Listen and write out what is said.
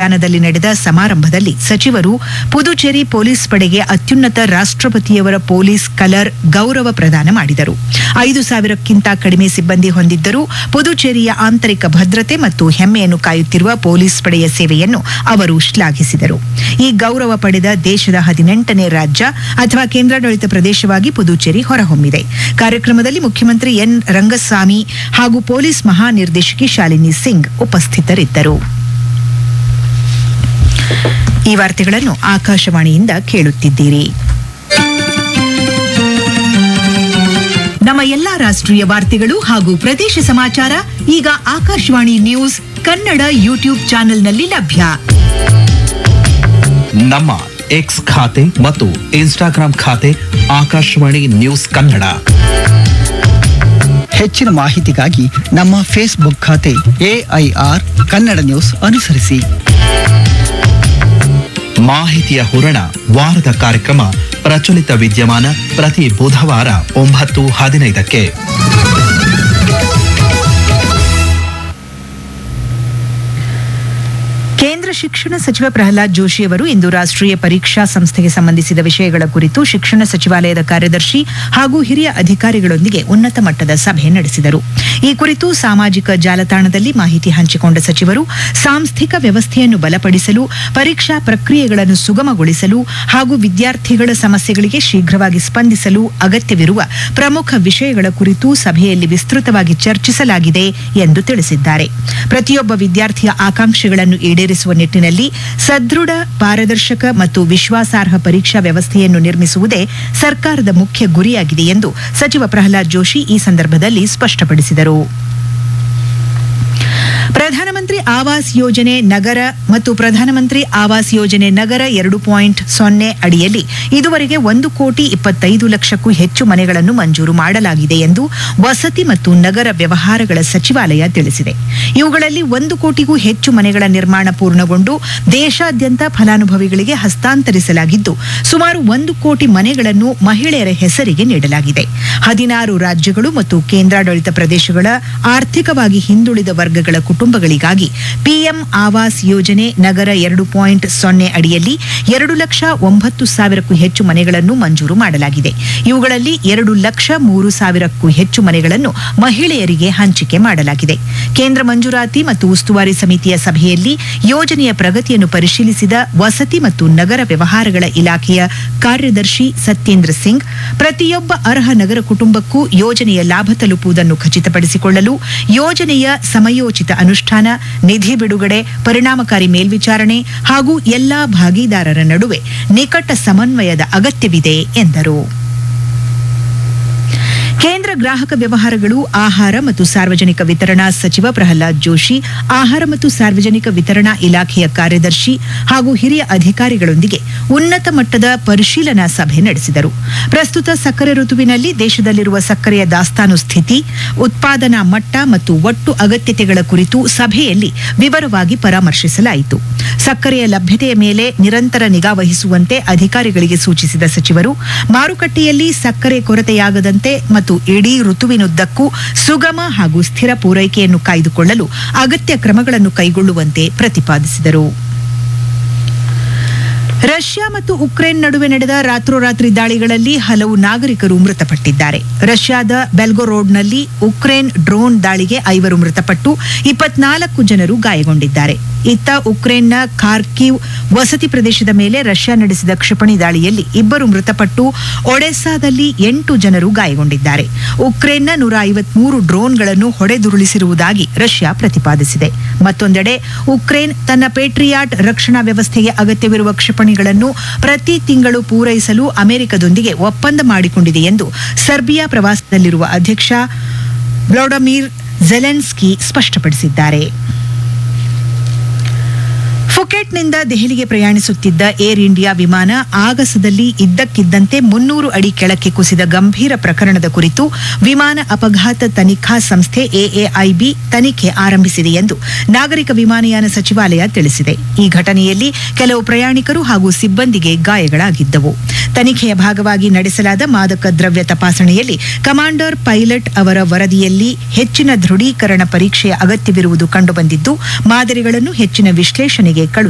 ಉದ್ಯಾನದಲ್ಲಿ ನಡೆದ ಸಮಾರಂಭದಲ್ಲಿ ಸಚಿವರು ಪುದುಚೇರಿ ಪೊಲೀಸ್ ಪಡೆಗೆ ಅತ್ಯುನ್ನತ ರಾಷ್ಟ್ರಪತಿಯವರ ಪೊಲೀಸ್ ಕಲರ್ ಗೌರವ ಪ್ರದಾನ ಮಾಡಿದರು ಐದು ಸಾವಿರಕ್ಕಿಂತ ಕಡಿಮೆ ಸಿಬ್ಬಂದಿ ಹೊಂದಿದ್ದರೂ ಪುದುಚೇರಿಯ ಆಂತರಿಕ ಭದ್ರತೆ ಮತ್ತು ಹೆಮ್ಮೆಯನ್ನು ಕಾಯುತ್ತಿರುವ ಪೊಲೀಸ್ ಪಡೆಯ ಸೇವೆಯನ್ನು ಅವರು ಶ್ಲಾಘಿಸಿದರು ಈ ಗೌರವ ಪಡೆದ ದೇಶದ ಹದಿನೆಂಟನೇ ರಾಜ್ಯ ಅಥವಾ ಕೇಂದ್ರಾಡಳಿತ ಪ್ರದೇಶವಾಗಿ ಪುದುಚೇರಿ ಹೊರಹೊಮ್ಮಿದೆ ಕಾರ್ಯಕ್ರಮದಲ್ಲಿ ಮುಖ್ಯಮಂತ್ರಿ ಎನ್ ರಂಗಸ್ವಾಮಿ ಹಾಗೂ ಪೊಲೀಸ್ ಮಹಾನಿರ್ದೇಶಕಿ ಶಾಲಿನಿ ಸಿಂಗ್ ಉಪಸ್ಥಿತರಿದ್ದರು ಈ ವಾರ್ತೆಗಳನ್ನು ಆಕಾಶವಾಣಿಯಿಂದ ಕೇಳುತ್ತಿದ್ದೀರಿ ನಮ್ಮ ಎಲ್ಲಾ ರಾಷ್ಟ್ರೀಯ ವಾರ್ತೆಗಳು ಹಾಗೂ ಪ್ರದೇಶ ಸಮಾಚಾರ ಈಗ ಆಕಾಶವಾಣಿ ನ್ಯೂಸ್ ಕನ್ನಡ ಯೂಟ್ಯೂಬ್ ಚಾನೆಲ್ನಲ್ಲಿ ಲಭ್ಯ ನಮ್ಮ ಎಕ್ಸ್ ಖಾತೆ ಮತ್ತು ಇನ್ಸ್ಟಾಗ್ರಾಂ ಖಾತೆ ಆಕಾಶವಾಣಿ ನ್ಯೂಸ್ ಕನ್ನಡ ಹೆಚ್ಚಿನ ಮಾಹಿತಿಗಾಗಿ ನಮ್ಮ ಫೇಸ್ಬುಕ್ ಖಾತೆ ಎಐಆರ್ ಕನ್ನಡ ನ್ಯೂಸ್ ಅನುಸರಿಸಿ ಮಾಹಿತಿಯ ಹೂರಣ ವಾರದ ಕಾರ್ಯಕ್ರಮ ಪ್ರಚಲಿತ ವಿದ್ಯಮಾನ ಪ್ರತಿ ಬುಧವಾರ ಒಂಬತ್ತು ಹದಿನೈದಕ್ಕೆ ಕೇಂದ್ರ ಶಿಕ್ಷಣ ಸಚಿವ ಪ್ರಹ್ಲಾದ್ ಜೋಶಿ ಅವರು ಇಂದು ರಾಷ್ಟ್ರೀಯ ಪರೀಕ್ಷಾ ಸಂಸ್ಥೆಗೆ ಸಂಬಂಧಿಸಿದ ವಿಷಯಗಳ ಕುರಿತು ಶಿಕ್ಷಣ ಸಚಿವಾಲಯದ ಕಾರ್ಯದರ್ಶಿ ಹಾಗೂ ಹಿರಿಯ ಅಧಿಕಾರಿಗಳೊಂದಿಗೆ ಉನ್ನತ ಮಟ್ಟದ ಸಭೆ ನಡೆಸಿದರು ಈ ಕುರಿತು ಸಾಮಾಜಿಕ ಜಾಲತಾಣದಲ್ಲಿ ಮಾಹಿತಿ ಹಂಚಿಕೊಂಡ ಸಚಿವರು ಸಾಂಸ್ಥಿಕ ವ್ಯವಸ್ಥೆಯನ್ನು ಬಲಪಡಿಸಲು ಪರೀಕ್ಷಾ ಪ್ರಕ್ರಿಯೆಗಳನ್ನು ಸುಗಮಗೊಳಿಸಲು ಹಾಗೂ ವಿದ್ಯಾರ್ಥಿಗಳ ಸಮಸ್ಯೆಗಳಿಗೆ ಶೀಘ್ರವಾಗಿ ಸ್ಪಂದಿಸಲು ಅಗತ್ಯವಿರುವ ಪ್ರಮುಖ ವಿಷಯಗಳ ಕುರಿತು ಸಭೆಯಲ್ಲಿ ವಿಸ್ತೃತವಾಗಿ ಚರ್ಚಿಸಲಾಗಿದೆ ಎಂದು ತಿಳಿಸಿದ್ದಾರೆ ಪ್ರತಿಯೊಬ್ಬ ವಿದ್ಯಾರ್ಥಿಯ ಆಕಾಂಕ್ಷೆಗಳನ್ನು ಈಡೇರಿಸುವ ನಿಟ್ಟಿನಲ್ಲಿ ಸದೃಢ ಪಾರದರ್ಶಕ ಮತ್ತು ವಿಶ್ವಾಸಾರ್ಹ ಪರೀಕ್ಷಾ ವ್ಯವಸ್ಥೆಯನ್ನು ನಿರ್ಮಿಸುವುದೇ ಸರ್ಕಾರದ ಮುಖ್ಯ ಗುರಿಯಾಗಿದೆ ಎಂದು ಸಚಿವ ಪ್ರಹ್ಲಾದ್ ಜೋಶಿ ಈ ಸಂದರ್ಭದಲ್ಲಿ ಸ್ಪಷ್ಟಪಡಿಸಿದರು ಪ್ರಧಾನಮಂತ್ರಿ ಆವಾಸ್ ಯೋಜನೆ ನಗರ ಮತ್ತು ಪ್ರಧಾನಮಂತ್ರಿ ಆವಾಸ್ ಯೋಜನೆ ನಗರ ಎರಡು ಪಾಯಿಂಟ್ ಸೊನ್ನೆ ಅಡಿಯಲ್ಲಿ ಇದುವರೆಗೆ ಒಂದು ಕೋಟಿ ಇಪ್ಪತ್ತೈದು ಲಕ್ಷಕ್ಕೂ ಹೆಚ್ಚು ಮನೆಗಳನ್ನು ಮಂಜೂರು ಮಾಡಲಾಗಿದೆ ಎಂದು ವಸತಿ ಮತ್ತು ನಗರ ವ್ಯವಹಾರಗಳ ಸಚಿವಾಲಯ ತಿಳಿಸಿದೆ ಇವುಗಳಲ್ಲಿ ಒಂದು ಕೋಟಿಗೂ ಹೆಚ್ಚು ಮನೆಗಳ ನಿರ್ಮಾಣ ಪೂರ್ಣಗೊಂಡು ದೇಶಾದ್ಯಂತ ಫಲಾನುಭವಿಗಳಿಗೆ ಹಸ್ತಾಂತರಿಸಲಾಗಿದ್ದು ಸುಮಾರು ಒಂದು ಕೋಟಿ ಮನೆಗಳನ್ನು ಮಹಿಳೆಯರ ಹೆಸರಿಗೆ ನೀಡಲಾಗಿದೆ ಹದಿನಾರು ರಾಜ್ಯಗಳು ಮತ್ತು ಕೇಂದ್ರಾಡಳಿತ ಪ್ರದೇಶಗಳ ಆರ್ಥಿಕವಾಗಿ ಹಿಂದುಳಿದ ವರ್ಗಗಳ ಕುಟುಂಬಗಳಿಗಾಗಿ ಪಿಎಂ ಆವಾಸ್ ಯೋಜನೆ ನಗರ ಎರಡು ಪಾಯಿಂಟ್ ಸೊನ್ನೆ ಅಡಿಯಲ್ಲಿ ಎರಡು ಲಕ್ಷ ಒಂಬತ್ತು ಸಾವಿರಕ್ಕೂ ಹೆಚ್ಚು ಮನೆಗಳನ್ನು ಮಂಜೂರು ಮಾಡಲಾಗಿದೆ ಇವುಗಳಲ್ಲಿ ಎರಡು ಲಕ್ಷ ಮೂರು ಸಾವಿರಕ್ಕೂ ಹೆಚ್ಚು ಮನೆಗಳನ್ನು ಮಹಿಳೆಯರಿಗೆ ಹಂಚಿಕೆ ಮಾಡಲಾಗಿದೆ ಕೇಂದ್ರ ಮಂಜೂರಾತಿ ಮತ್ತು ಉಸ್ತುವಾರಿ ಸಮಿತಿಯ ಸಭೆಯಲ್ಲಿ ಯೋಜನೆಯ ಪ್ರಗತಿಯನ್ನು ಪರಿಶೀಲಿಸಿದ ವಸತಿ ಮತ್ತು ನಗರ ವ್ಯವಹಾರಗಳ ಇಲಾಖೆಯ ಕಾರ್ಯದರ್ಶಿ ಸತ್ಯೇಂದ್ರ ಸಿಂಗ್ ಪ್ರತಿಯೊಬ್ಬ ಅರ್ಹ ನಗರ ಕುಟುಂಬಕ್ಕೂ ಯೋಜನೆಯ ಲಾಭ ತಲುಪುವುದನ್ನು ಖಚಿತಪಡಿಸಿಕೊಳ್ಳಲು ಯೋಜನೆಯ ಸಮಯೋಚಿತ ಅನುಷ್ಠಾನ ನಿಧಿ ಬಿಡುಗಡೆ ಪರಿಣಾಮಕಾರಿ ಮೇಲ್ವಿಚಾರಣೆ ಹಾಗೂ ಎಲ್ಲಾ ಭಾಗಿದಾರರ ನಡುವೆ ನಿಕಟ ಸಮನ್ವಯದ ಅಗತ್ಯವಿದೆ ಎಂದರು ಕೇಂದ್ರ ಗ್ರಾಹಕ ವ್ಯವಹಾರಗಳು ಆಹಾರ ಮತ್ತು ಸಾರ್ವಜನಿಕ ವಿತರಣಾ ಸಚಿವ ಪ್ರಹ್ಲಾದ್ ಜೋಶಿ ಆಹಾರ ಮತ್ತು ಸಾರ್ವಜನಿಕ ವಿತರಣಾ ಇಲಾಖೆಯ ಕಾರ್ಯದರ್ಶಿ ಹಾಗೂ ಹಿರಿಯ ಅಧಿಕಾರಿಗಳೊಂದಿಗೆ ಉನ್ನತ ಮಟ್ಟದ ಪರಿಶೀಲನಾ ಸಭೆ ನಡೆಸಿದರು ಪ್ರಸ್ತುತ ಸಕ್ಕರೆ ಋತುವಿನಲ್ಲಿ ದೇಶದಲ್ಲಿರುವ ಸಕ್ಕರೆಯ ದಾಸ್ತಾನು ಸ್ಥಿತಿ ಉತ್ಪಾದನಾ ಮಟ್ಟ ಮತ್ತು ಒಟ್ಟು ಅಗತ್ಯತೆಗಳ ಕುರಿತು ಸಭೆಯಲ್ಲಿ ವಿವರವಾಗಿ ಪರಾಮರ್ಶಿಸಲಾಯಿತು ಸಕ್ಕರೆಯ ಲಭ್ಯತೆಯ ಮೇಲೆ ನಿರಂತರ ನಿಗಾ ವಹಿಸುವಂತೆ ಅಧಿಕಾರಿಗಳಿಗೆ ಸೂಚಿಸಿದ ಸಚಿವರು ಮಾರುಕಟ್ಟೆಯಲ್ಲಿ ಸಕ್ಕರೆ ಕೊರತೆಯಾಗದಂತೆ ಮತ್ತು ಇಡೀ ಋತುವಿನುದ್ದಕ್ಕೂ ಸುಗಮ ಹಾಗೂ ಸ್ಥಿರ ಪೂರೈಕೆಯನ್ನು ಕಾಯ್ದುಕೊಳ್ಳಲು ಅಗತ್ಯ ಕ್ರಮಗಳನ್ನು ಕೈಗೊಳ್ಳುವಂತೆ ಪ್ರತಿಪಾದಿಸಿದರು ರಷ್ಯಾ ಮತ್ತು ಉಕ್ರೇನ್ ನಡುವೆ ನಡೆದ ರಾತ್ರೋರಾತ್ರಿ ದಾಳಿಗಳಲ್ಲಿ ಹಲವು ನಾಗರಿಕರು ಮೃತಪಟ್ಟಿದ್ದಾರೆ ರಷ್ಯಾದ ಬೆಲ್ಗೊರೋಡ್ನಲ್ಲಿ ಉಕ್ರೇನ್ ಡ್ರೋನ್ ದಾಳಿಗೆ ಐವರು ಮೃತಪಟ್ಟು ಇಪ್ಪತ್ನಾಲ್ಕು ಜನರು ಗಾಯಗೊಂಡಿದ್ದಾರೆ ಇತ್ತ ಉಕ್ರೇನ್ನ ಖಾರ್ಕಿವ್ ವಸತಿ ಪ್ರದೇಶದ ಮೇಲೆ ರಷ್ಯಾ ನಡೆಸಿದ ಕ್ಷಿಪಣಿ ದಾಳಿಯಲ್ಲಿ ಇಬ್ಬರು ಮೃತಪಟ್ಟು ಒಡೆಸ್ಸಾದಲ್ಲಿ ಎಂಟು ಜನರು ಗಾಯಗೊಂಡಿದ್ದಾರೆ ಉಕ್ರೇನ್ನ ನೂರ ಐವತ್ಮೂರು ಡ್ರೋನ್ಗಳನ್ನು ಹೊಡೆದುರುಳಿಸಿರುವುದಾಗಿ ರಷ್ಯಾ ಪ್ರತಿಪಾದಿಸಿದೆ ಮತ್ತೊಂದೆಡೆ ಉಕ್ರೇನ್ ತನ್ನ ಪೇಟ್ರಿಯಾಟ್ ರಕ್ಷಣಾ ವ್ಯವಸ್ಥೆಗೆ ಅಗತ್ಯವಿರುವ ಕ್ಷಿಪಣಿಗಳನ್ನು ಪ್ರತಿ ತಿಂಗಳು ಪೂರೈಸಲು ಅಮೆರಿಕದೊಂದಿಗೆ ಒಪ್ಪಂದ ಮಾಡಿಕೊಂಡಿದೆ ಎಂದು ಸರ್ಬಿಯಾ ಪ್ರವಾಸದಲ್ಲಿರುವ ಅಧ್ಯಕ್ಷ ವ್ಲಾಡಮಿರ್ ಜೆಲೆನ್ಸ್ಕಿ ಸ್ಪಷ್ಟಪಡಿಸಿದ್ದಾರೆ ಫುಕೆಟ್ನಿಂದ ದೆಹಲಿಗೆ ಪ್ರಯಾಣಿಸುತ್ತಿದ್ದ ಏರ್ ಇಂಡಿಯಾ ವಿಮಾನ ಆಗಸದಲ್ಲಿ ಇದ್ದಕ್ಕಿದ್ದಂತೆ ಮುನ್ನೂರು ಅಡಿ ಕೆಳಕ್ಕೆ ಕುಸಿದ ಗಂಭೀರ ಪ್ರಕರಣದ ಕುರಿತು ವಿಮಾನ ಅಪಘಾತ ತನಿಖಾ ಸಂಸ್ಥೆ ಎಎಐಬಿ ತನಿಖೆ ಆರಂಭಿಸಿದೆ ಎಂದು ನಾಗರಿಕ ವಿಮಾನಯಾನ ಸಚಿವಾಲಯ ತಿಳಿಸಿದೆ ಈ ಘಟನೆಯಲ್ಲಿ ಕೆಲವು ಪ್ರಯಾಣಿಕರು ಹಾಗೂ ಸಿಬ್ಬಂದಿಗೆ ಗಾಯಗಳಾಗಿದ್ದವು ತನಿಖೆಯ ಭಾಗವಾಗಿ ನಡೆಸಲಾದ ಮಾದಕ ದ್ರವ್ಯ ತಪಾಸಣೆಯಲ್ಲಿ ಕಮಾಂಡರ್ ಪೈಲಟ್ ಅವರ ವರದಿಯಲ್ಲಿ ಹೆಚ್ಚಿನ ದೃಢೀಕರಣ ಪರೀಕ್ಷೆಯ ಅಗತ್ಯವಿರುವುದು ಕಂಡುಬಂದಿದ್ದು ಮಾದರಿಗಳನ್ನು ಹೆಚ್ಚಿನ ವಿಶ್ಲೇಷಣೆಗೆ ಕಳುಹಿಸಲಾಗಿದೆ